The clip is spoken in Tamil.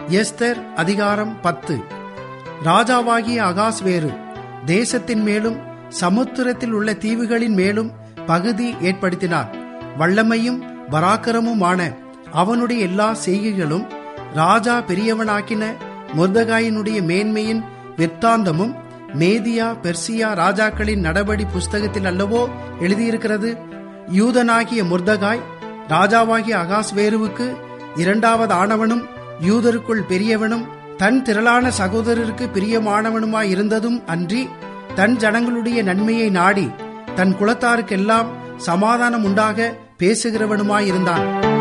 எஸ்தர் அதிகாரம் பத்து ராஜாவாகிய அகாஸ்வேரு தேசத்தின் மேலும் சமுத்திரத்தில் உள்ள தீவுகளின் மேலும் பகுதி ஏற்படுத்தினார் வல்லமையும் பராக்கிரமுமான அவனுடைய எல்லா செய்கைகளும் ராஜா பெரியவனாக்கின முர்தகாயினுடைய மேன்மையின் விற்த்தாந்தமும் மேதியா பெர்சியா ராஜாக்களின் நடபடி புஸ்தகத்தில் அல்லவோ எழுதியிருக்கிறது யூதனாகிய முர்தகாய் ராஜாவாகிய அகாஸ்வேருவுக்கு இரண்டாவது ஆனவனும் யூதருக்குள் பெரியவனும் தன் திரளான சகோதரருக்கு பிரியமானவனுமாய் இருந்ததும் அன்றி தன் ஜனங்களுடைய நன்மையை நாடி தன் குலத்தாருக்கெல்லாம் சமாதானம் உண்டாக பேசுகிறவனுமாயிருந்தான்